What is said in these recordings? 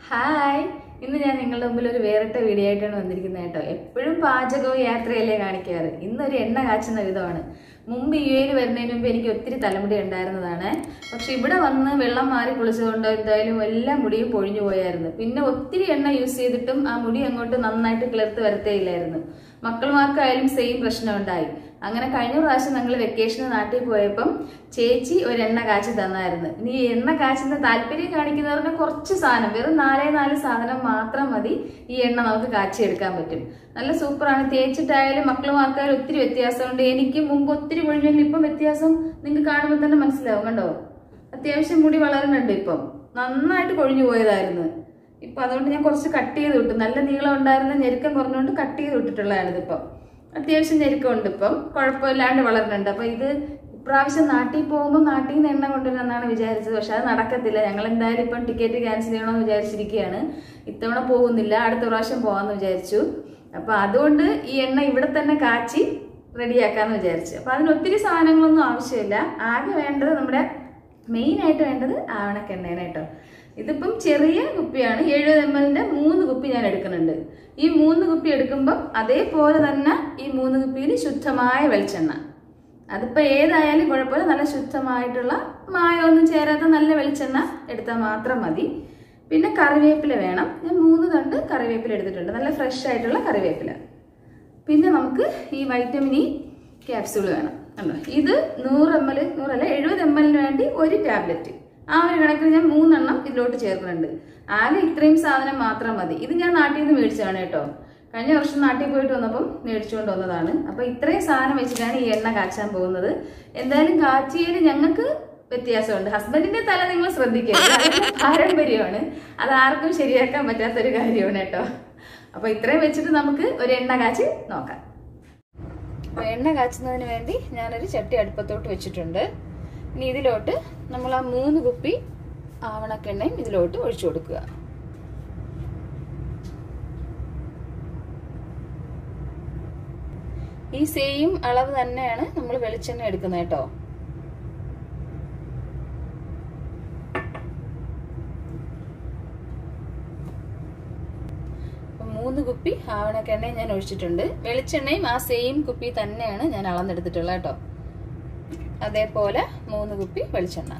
hi ഇന്ന് ഞാൻ നിങ്ങളുടെ മുമ്പിൽ ഒരു വേറിട്ട വീഡിയോ ആയിട്ടാണ് വന്നിരിക്കുന്നത് കേട്ടോ എപ്പോഴും പാചകവും യാത്രയല്ലേ കാണിക്കാറ് ഇന്നൊരു എണ്ണ കാച്ചുന്ന വിധമാണ് മുമ്പ് യു എയിൽ വരുന്നതിന് മുമ്പ് എനിക്ക് ഒത്തിരി തലമുടി ഉണ്ടായിരുന്നതാണ് പക്ഷെ ഇവിടെ വന്ന് വെള്ളം മാറി കുളിച്ചതുകൊണ്ട് എന്തായാലും എല്ലാ മുടിയും പൊഴിഞ്ഞു പോയായിരുന്നു പിന്നെ ഒത്തിരി എണ്ണ യൂസ് ചെയ്തിട്ടും ആ മുടി അങ്ങോട്ട് നന്നായിട്ട് കിളിർത്ത് വരത്തേയില്ലായിരുന്നു മക്കൾമാർക്കായാലും സെയിം പ്രശ്നം ഉണ്ടായി അങ്ങനെ കഴിഞ്ഞ പ്രാവശ്യം ഞങ്ങൾ വെക്കേഷന് നാട്ടിൽ പോയപ്പം ചേച്ചി ഒരു എണ്ണ കാച്ചി തന്നായിരുന്നു ഇനി ഈ എണ്ണ കാച്ചുന്ന താല്പര്യം കാണിക്കുന്നവർക്ക് കുറച്ച് സാധനം വെറും നാലേ നാല് സാധനം മാത്രം മതി ഈ എണ്ണ നമുക്ക് കാച്ചി എടുക്കാൻ പറ്റും നല്ല സൂപ്പറാണ് തേച്ചിട്ടായാലും മക്കളുമാർക്കായാലും ഒത്തിരി വ്യത്യാസമുണ്ട് എനിക്ക് മുമ്പ് ഒത്തിരി പൊഴിഞ്ഞെങ്കിൽ ഇപ്പം വ്യത്യാസം നിങ്ങൾക്ക് കാണുമ്പോൾ തന്നെ മനസ്സിലാവും കണ്ടോ അത്യാവശ്യം മുടി വളരുന്നുണ്ട് ഇപ്പം നന്നായിട്ട് കൊഴിഞ്ഞു പോയതായിരുന്നു ഇപ്പൊ അതുകൊണ്ട് ഞാൻ കുറച്ച് കട്ട് ചെയ്ത് വിട്ടു നല്ല നീളം ഉണ്ടായിരുന്ന ഞെരുക്കം കുറഞ്ഞുകൊണ്ട് കട്ട് ചെയ്ത് വിട്ടിട്ടുള്ളതാണ് ഇതിപ്പം അത്യാവശ്യം ഞെരുക്കമുണ്ട് ഇപ്പം കുഴപ്പമില്ലാണ്ട് വളരുന്നുണ്ട് അപ്പൊ ഇത് ഇപ്രാവശ്യം നാട്ടിൽ പോകുമ്പോൾ നാട്ടിൽ നിന്ന് എണ്ണ കൊണ്ടുവരാമെന്നാണ് വിചാരിച്ചത് പക്ഷെ അത് നടക്കത്തില്ല ഞങ്ങൾ എന്തായാലും ഇപ്പം ടിക്കറ്റ് ക്യാൻസൽ ചെയ്യണമെന്ന് വിചാരിച്ചിരിക്കുകയാണ് ഇത്തവണ പോകുന്നില്ല അടുത്ത പ്രാവശ്യം പോകാമെന്ന് വിചാരിച്ചു അപ്പൊ അതുകൊണ്ട് ഈ എണ്ണ ഇവിടെ തന്നെ കാച്ചി റെഡിയാക്കാന്ന് വിചാരിച്ചു അപ്പൊ അതിന് ഒത്തിരി സാധനങ്ങളൊന്നും ആവശ്യമില്ല ആകെ വേണ്ടത് നമ്മുടെ മെയിൻ ആയിട്ട് വേണ്ടത് ആവണക്കെണ്ണയാണ് കേട്ടോ ഇതിപ്പം ചെറിയ കുപ്പിയാണ് എഴുപത് എം എല്ലിന്റെ മൂന്ന് കുപ്പി ഞാൻ എടുക്കുന്നുണ്ട് ഈ മൂന്ന് കുപ്പി എടുക്കുമ്പോൾ അതേപോലെ തന്നെ ഈ മൂന്ന് കുപ്പിയിൽ ശുദ്ധമായ വെളിച്ചെണ്ണ അതിപ്പോൾ ഏതായാലും കുഴപ്പമില്ല നല്ല ശുദ്ധമായിട്ടുള്ള മായമൊന്നും ചേരാത്ത നല്ല വെളിച്ചെണ്ണ എടുത്താൽ മാത്രം മതി പിന്നെ കറിവേപ്പില വേണം ഞാൻ മൂന്ന് തണ്ട് കറിവേപ്പില എടുത്തിട്ടുണ്ട് നല്ല ഫ്രഷ് ആയിട്ടുള്ള കറിവേപ്പില പിന്നെ നമുക്ക് ഈ വൈറ്റമിൻ ഇ ക്യാപ്സ്യൂൾ വേണം കണ്ടോ ഇത് നൂറ് എം എൽ നൂറല്ല എഴുപത് എം എല്ലിന് വേണ്ടി ഒരു ടാബ്ലറ്റ് ആ ഒരു കണക്കിൽ ഞാൻ മൂന്നെണ്ണം ഇതിലോട്ട് ചേർക്കുന്നുണ്ട് ആകെ ഇത്രയും സാധനം മാത്രം മതി ഇത് ഞാൻ നാട്ടിൽ നിന്ന് മേടിച്ചതാണ് കേട്ടോ കഴിഞ്ഞ വർഷം നാട്ടിൽ പോയിട്ട് വന്നപ്പം മേടിച്ചുകൊണ്ട് വന്നതാണ് അപ്പൊ ഇത്രയും സാധനം വെച്ചിട്ടാണ് ഈ എണ്ണ കാച്ചാൻ പോകുന്നത് എന്തായാലും കാച്ചിയയിൽ ഞങ്ങൾക്ക് വ്യത്യാസമുണ്ട് ഹസ്ബൻഡിന്റെ തല നിങ്ങൾ ശ്രദ്ധിക്കരുത് അതൊക്കെ പാരമ്പര്യമാണ് അത് ആർക്കും ശരിയാക്കാൻ പറ്റാത്തൊരു കാര്യമാണ് കേട്ടോ അപ്പൊ ഇത്രയും വെച്ചിട്ട് നമുക്ക് ഒരു എണ്ണ കാച്ചി നോക്കാം അപ്പൊ എണ്ണ കാച്ചുന്നതിന് വേണ്ടി ഞാനൊരു ചട്ടി അടുപ്പത്തോട്ട് വെച്ചിട്ടുണ്ട് ഇനി ഇതിലോട്ട് നമ്മൾ ആ മൂന്ന് കുപ്പി ആവണക്കെണ്ണയും ഇതിലോട്ട് ഒഴിച്ചു കൊടുക്കുക ഈ സെയിം അളവ് തന്നെയാണ് നമ്മൾ വെളിച്ചെണ്ണ എടുക്കുന്നത് കേട്ടോ മൂന്ന് കുപ്പി ആവണക്കെണ്ണയും ഞാൻ ഒഴിച്ചിട്ടുണ്ട് വെളിച്ചെണ്ണയും ആ സെയിം കുപ്പി തന്നെയാണ് ഞാൻ അളന്നെടുത്തിട്ടുള്ളത് കേട്ടോ അതേപോലെ മൂന്ന് കുപ്പി വെളിച്ചെണ്ണ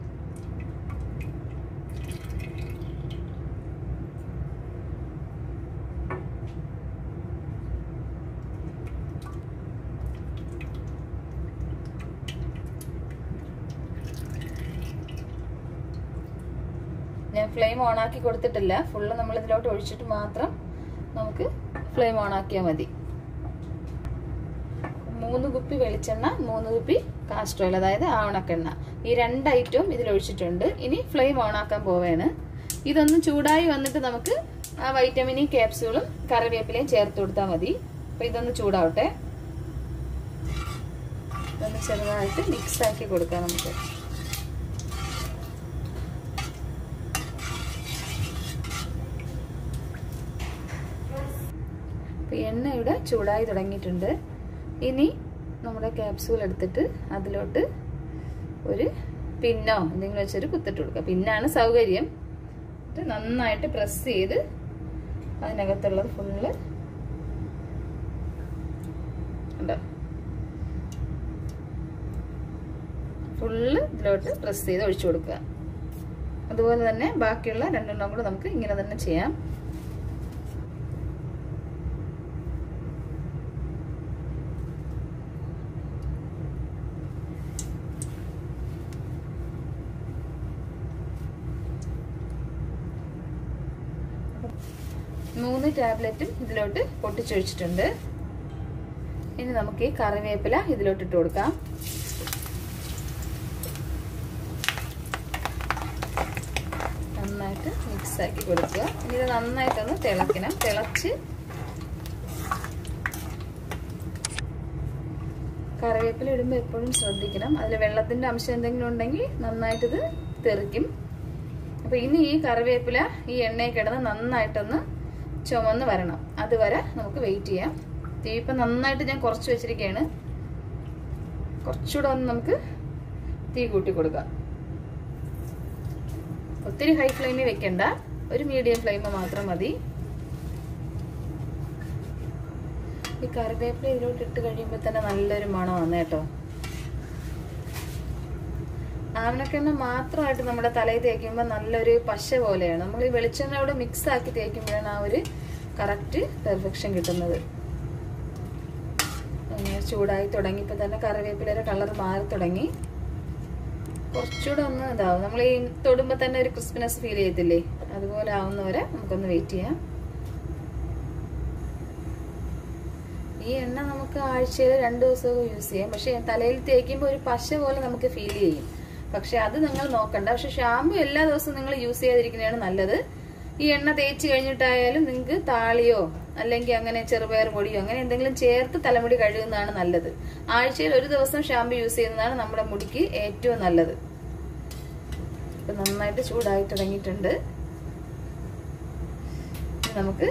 ഞാൻ ഫ്ലെയിം ഓൺ ആക്കി കൊടുത്തിട്ടില്ല ഫുള്ള് നമ്മൾ ഇതിലോട്ട് ഒഴിച്ചിട്ട് മാത്രം നമുക്ക് ഫ്ലെയിം ഓൺ ആക്കിയാൽ മതി മൂന്ന് കുപ്പി വെളിച്ചെണ്ണ മൂന്ന് കുപ്പി കാസ്റ്റർ ഓയിൽ അതായത് ആവണക്കെണ്ണ ഈ രണ്ട് ഐറ്റവും ഇതിൽ ഒഴിച്ചിട്ടുണ്ട് ഇനി ഫ്ലെയിം ഓൺ ആക്കാൻ പോവേണ് ഇതൊന്ന് ചൂടായി വന്നിട്ട് നമുക്ക് ആ വൈറ്റമിൻ ഇ ക്യാപ്സ്യൂളും കറിവേപ്പിലയും ചേർത്ത് കൊടുത്താൽ മതി അപ്പൊ ഇതൊന്ന് ചൂടാവട്ടെ ഇതൊന്ന് ചെറുതായിട്ട് മിക്സ് ആക്കി കൊടുക്കാം നമുക്ക് അപ്പോൾ എണ്ണ ഇവിടെ ചൂടായി തുടങ്ങിയിട്ടുണ്ട് ഇനി നമ്മുടെ ക്യാപ്സൂൾ എടുത്തിട്ട് അതിലോട്ട് ഒരു പിന്നോ എന്തെങ്കിലും വെച്ചൊരു കുത്തിട്ട് കൊടുക്കുക പിന്നാണ് സൗകര്യം നന്നായിട്ട് പ്രസ് ചെയ്ത് അതിനകത്തുള്ളത് ഫുള്ള് ഉണ്ടോ ഫുള്ള് ഇതിലോട്ട് പ്രസ് ചെയ്ത് ഒഴിച്ചു കൊടുക്കുക അതുപോലെ തന്നെ ബാക്കിയുള്ള രണ്ടെണ്ണം കൂടെ നമുക്ക് ഇങ്ങനെ തന്നെ ചെയ്യാം മൂന്ന് ടാബ്ലറ്റും ഇതിലോട്ട് പൊട്ടിച്ചൊഴിച്ചിട്ടുണ്ട് ഇനി നമുക്ക് ഈ കറിവേപ്പില ഇതിലോട്ട് ഇട്ട് കൊടുക്കാം നന്നായിട്ട് മിക്സ് ആക്കി കൊടുക്കുക ഇനി ഇത് നന്നായിട്ടൊന്ന് തിളക്കണം തിളച്ച് കറിവേപ്പില ഇടുമ്പോൾ എപ്പോഴും ശ്രദ്ധിക്കണം അതിൽ വെള്ളത്തിന്റെ അംശം എന്തെങ്കിലും ഉണ്ടെങ്കിൽ നന്നായിട്ടിത് തെറിക്കും അപ്പൊ ഇനി ഈ കറിവേപ്പില ഈ എണ്ണയിൽ കിടന്ന് നന്നായിട്ടൊന്ന് ചുമന്ന് വരണം അതുവരെ നമുക്ക് വെയിറ്റ് ചെയ്യാം തീ ഇപ്പം നന്നായിട്ട് ഞാൻ കുറച്ച് വെച്ചിരിക്കുകയാണ് കുറച്ചുകൂടെ ഒന്ന് നമുക്ക് തീ കൂട്ടി കൊടുക്കാം ഒത്തിരി ഹൈ ഫ്ലെയിമിൽ വെക്കണ്ട ഒരു മീഡിയം ഫ്ലെയിം മാത്രം മതി ഈ കറിവേപ്പില ഇതിലോട്ട് ഇട്ട് കഴിയുമ്പോൾ തന്നെ നല്ലൊരു മണമാണ് കേട്ടോ ആവണക്കെണ്ണ മാത്രമായിട്ട് നമ്മുടെ തലയിൽ തേക്കുമ്പോൾ നല്ലൊരു പശ പോലെയാണ് നമ്മൾ ഈ വെളിച്ചെണ്ണയോട് മിക്സ് ആക്കി തേക്കുമ്പോഴാണ് ആ ഒരു കറക്റ്റ് പെർഫെക്ഷൻ കിട്ടുന്നത് അങ്ങനെ ചൂടായി തുടങ്ങിയപ്പോൾ തന്നെ കറിവേപ്പിലയുടെ കളർ മാറി തുടങ്ങി കുറച്ചുകൂടെ ഒന്ന് ഇതാവും നമ്മൾ ഈ തൊടുമ്പോൾ തന്നെ ഒരു ക്രിസ്പിനെസ് ഫീൽ ചെയ്യത്തില്ലേ അതുപോലെ ആവുന്നവരെ നമുക്കൊന്ന് വെയിറ്റ് ചെയ്യാം ഈ എണ്ണ നമുക്ക് ആഴ്ചയിൽ രണ്ട് ദിവസമൊക്കെ യൂസ് ചെയ്യാം പക്ഷെ തലയിൽ തേക്കുമ്പോൾ ഒരു പശ പോലെ നമുക്ക് ഫീൽ ചെയ്യും പക്ഷെ അത് നിങ്ങൾ നോക്കണ്ട പക്ഷെ ഷാമ്പു എല്ലാ ദിവസവും നിങ്ങൾ യൂസ് ചെയ്യാതിരിക്കുന്നതാണ് നല്ലത് ഈ എണ്ണ തേച്ച് കഴിഞ്ഞിട്ടായാലും നിങ്ങൾക്ക് താളിയോ അല്ലെങ്കിൽ അങ്ങനെ ചെറുപയർ പൊടിയോ അങ്ങനെ എന്തെങ്കിലും ചേർത്ത് തലമുടി കഴുകുന്നതാണ് നല്ലത് ആഴ്ചയിൽ ഒരു ദിവസം ഷാമ്പു യൂസ് ചെയ്യുന്നതാണ് നമ്മുടെ മുടിക്ക് ഏറ്റവും നല്ലത് ഇപ്പൊ നന്നായിട്ട് ചൂടായി തുടങ്ങിയിട്ടുണ്ട് ഇനി നമുക്ക്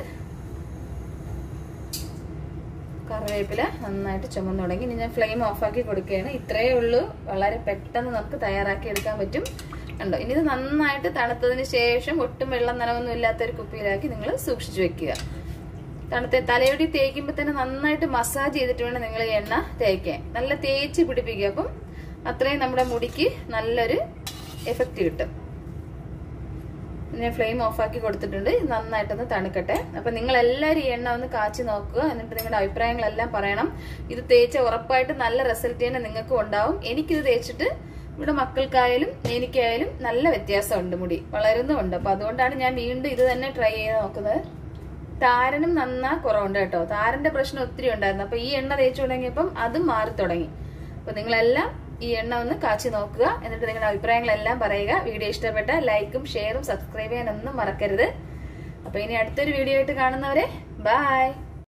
കറിവേപ്പില നന്നായിട്ട് ചുമന്ന് തുടങ്ങി ഇനി ഞാൻ ഫ്ലെയിം ഓഫാക്കി കൊടുക്കുകയാണ് ഇത്രയേ ഉള്ളൂ വളരെ പെട്ടെന്ന് നമുക്ക് തയ്യാറാക്കി എടുക്കാൻ പറ്റും കണ്ടോ ഇനി ഇത് നന്നായിട്ട് തണുത്തതിന് ശേഷം ഒട്ടും വെള്ളം നനവൊന്നും ഇല്ലാത്ത ഒരു കുപ്പിയിലാക്കി നിങ്ങൾ സൂക്ഷിച്ചു വെക്കുക തണുത്ത തലയോടി തേക്കുമ്പോൾ തന്നെ നന്നായിട്ട് മസാജ് ചെയ്തിട്ട് വേണം നിങ്ങൾ ഈ എണ്ണ തേക്കാൻ നല്ല തേച്ച് പിടിപ്പിക്കുക അപ്പം അത്രയും നമ്മുടെ മുടിക്ക് നല്ലൊരു എഫക്റ്റ് കിട്ടും ഞാൻ ഫ്ലെയിം ഓഫാക്കി കൊടുത്തിട്ടുണ്ട് ഇത് നന്നായിട്ടൊന്ന് തണുക്കട്ടെ അപ്പൊ നിങ്ങൾ എല്ലാവരും ഈ എണ്ണ ഒന്ന് കാച്ചി നോക്കുക എന്നിട്ട് നിങ്ങളുടെ അഭിപ്രായങ്ങളെല്ലാം പറയണം ഇത് തേച്ച ഉറപ്പായിട്ട് നല്ല റിസൾട്ട് തന്നെ നിങ്ങൾക്കും ഉണ്ടാവും എനിക്കിത് തേച്ചിട്ട് ഇവിടെ മക്കൾക്കായാലും എനിക്കായാലും നല്ല വ്യത്യാസമുണ്ട് മുടി വളരുന്നുമുണ്ട് അപ്പൊ അതുകൊണ്ടാണ് ഞാൻ വീണ്ടും ഇത് തന്നെ ട്രൈ ചെയ്ത് നോക്കുന്നത് താരനും നന്നാ കുറവുണ്ട് കേട്ടോ താരന്റെ പ്രശ്നം ഒത്തിരി ഉണ്ടായിരുന്നു അപ്പൊ ഈ എണ്ണ തേച്ചു തുടങ്ങിയപ്പം അതും മാറി തുടങ്ങി അപ്പൊ നിങ്ങളെല്ലാം ഈ എണ്ണ ഒന്ന് കാച്ചി നോക്കുക എന്നിട്ട് നിങ്ങളുടെ അഭിപ്രായങ്ങളെല്ലാം പറയുക വീഡിയോ ഇഷ്ടപ്പെട്ട ലൈക്കും ഷെയറും സബ്സ്ക്രൈബ് ചെയ്യാനൊന്നും മറക്കരുത് അപ്പൊ ഇനി അടുത്തൊരു വീഡിയോ ആയിട്ട് കാണുന്നവരെ ബൈ